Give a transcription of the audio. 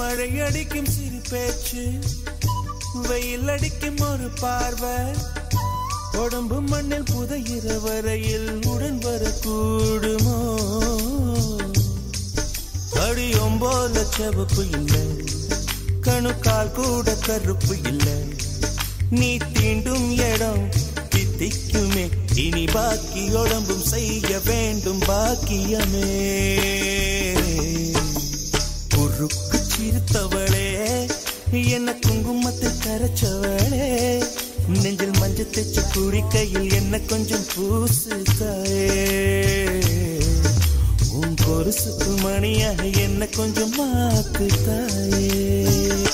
மழை அடிக்கும் சிறு பேச்சு வெயில் அடிக்கும் ஒரு பார்வை உடம்பு மண்ணில் புதையிற வரையில் உடன் வரக்கூடுமோ அடி ஒம்போல செவப்பு இல்லை கணுக்கால் கூட கருப்பு இல்லை நீ தீண்டும் இடம் தித்திக்குமே இனி பாக்கி உடம்பும் செய்ய வேண்டும் பாக்கியமே குறுக்கு சிரித்தவளே என்ன குங்குமத்தில் கரைச்சவளே நெஞ்சில் மஞ்சள் தேச்சு குடிக்கையில் என்ன கொஞ்சம் பூசு தாயே உன் கொலுசுக்கு மணியாக என்ன கொஞ்சம் மாத்து தாயே